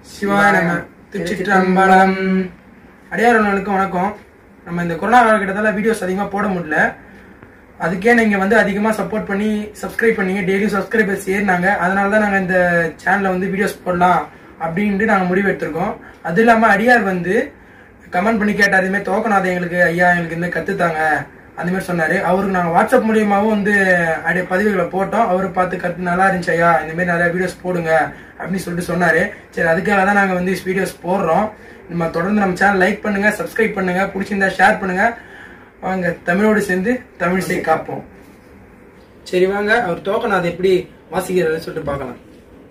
சிவாய நம திருச்சிற்றம்பலம் அடியாரவர்களுக்கு வணக்கம் நம்ம இந்த கொரோனா காலகட்டத்தில் வீடியோஸ் அதிகமாக போட முடியல அதுக்கே நீங்கள் வந்து அதிகமாக சப்போர்ட் பண்ணி சப்ஸ்கிரைப் பண்ணீங்க டெய்லியும் சப்ஸ்கிரைபர்ஸ் ஏறினாங்க அதனால தான் நாங்கள் இந்த சேனலில் வந்து வீடியோஸ் போடலாம் அப்படின்ட்டு நாங்கள் முடிவு எடுத்திருக்கோம் அது இல்லாமல் அடியார் வந்து கமெண்ட் பண்ணி கேட்டார் இதுமாதிரி துவக்கநாதம் எங்களுக்கு ஐயா எங்களுக்கு இந்த கற்றுத்தாங்க அந்த மாதிரி சொன்னாரு அவருக்கு நாங்கள் வாட்ஸ்அப் மூலியமாகவும் வந்து அப்படியே பதிவுகளை போட்டோம் அவரு பார்த்து கற்று நல்லா இருந்துச்சு ஐயா இந்த மாதிரி நிறைய வீடியோஸ் போடுங்க அப்படின்னு சொல்லிட்டு சொன்னாரு சரி அதுக்காக தான் நாங்கள் வந்து வீடியோஸ் போடுறோம் நம்ம தொடர்ந்து நம்ம சேனல் லைக் பண்ணுங்க சப்ஸ்கிரைப் பண்ணுங்க பிடிச்சிருந்தா ஷேர் பண்ணுங்க வாங்க தமிழோடு சேர்ந்து தமிழிசை காப்போம் சரி வாங்க அவர் தோக்கணும் அதை எப்படி வாசிக்கிறாருன்னு சொல்லிட்டு பார்க்கலாம்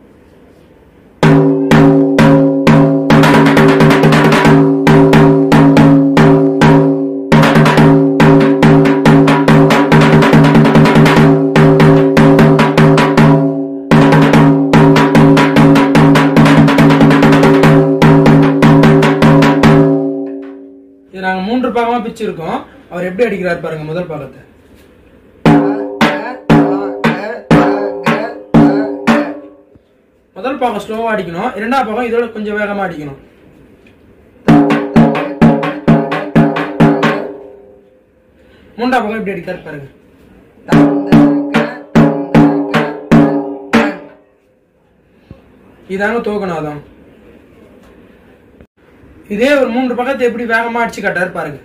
இது நாங்க மூன்று பாகமா பிச்சிருக்கோம் அவர் எப்படி அடிக்கிறார் பாருங்க முதல் பாகத்தை முதல் பாகம் ஸ்லோவா அடிக்கணும் இரண்டாவது பாகம் இதோட கொஞ்சம் வேகமா அடிக்கணும் மூன்றாம் பாகம் எப்படி அடிக்கிறார் பாருங்க இதாங்க தோக்கநாதம் இதே ஒரு மூன்று பக்கத்தை எப்படி வேகமா அடிச்சு காட்டாரு பாருங்க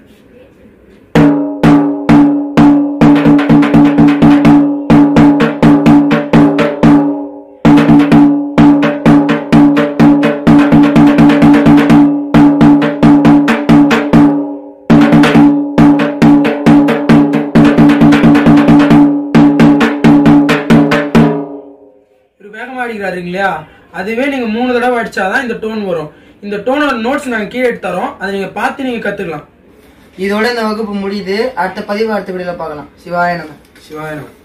ஒரு வேகமா அடிக்கிறாரு இல்லையா அதுவே நீங்க மூணு தடவை அடிச்சாதான் இந்த டோன் வரும் இந்த டோனோட நோட்ஸ் நாங்க கீழே எடுத்து தரோம் அதை நீங்க பார்த்து நீங்க கத்துக்கலாம் இதோட இந்த வகுப்பு முடியுது அடுத்த பதிவு அடுத்த வீடியோல பார்க்கலாம் சிவாய நம்ம சிவாய நம